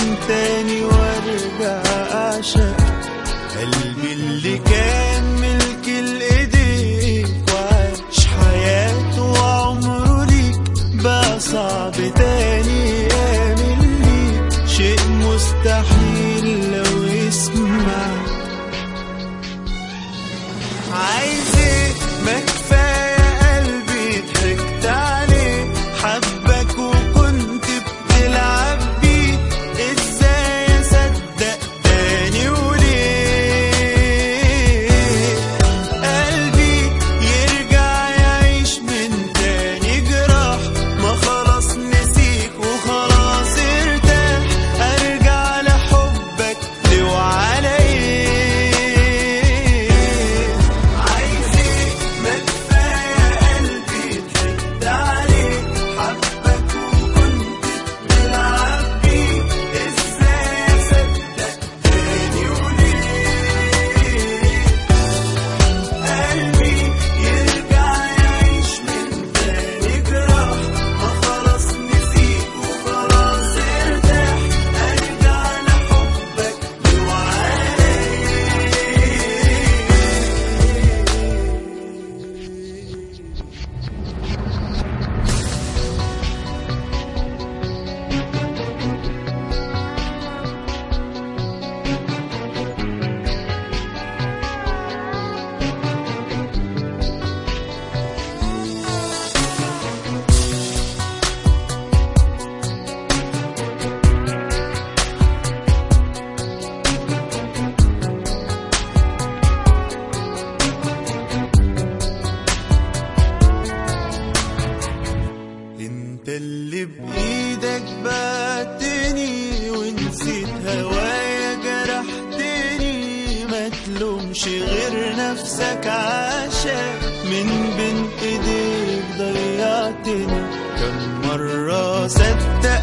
من تاني وارجع اعشق قلبي اللي كان ملك الايديك وعاش حياته وعمره ليك بقى صعب تاني يعمل ليك شيء مستحيل لو يسمع عايز ايه ما كفايه قلبي ضحكت عليه حبك وكنت بتلعب بيه ازاي اصدق تاني وليه قلبي يرجع يعيش من تاني جراح ما خلاص نسيك وخلاص ارتاح ارجع لحبك لو على ايه عايز ايه ما كفايه قلبي ضحكت عليه حبك وكنت بتلعب بيه ازاي اصدق تاني وليه قلبي يرجع يعيش من تاني جراح ما خلاص نسيك وخلاص ارتاح ارجع لحبك لو انت اللي بايدك بعتني ونسيت هوايا جرحتني ما تلومش غير نفسك عشان من بين ايديك ضيعتني كم مرة صدق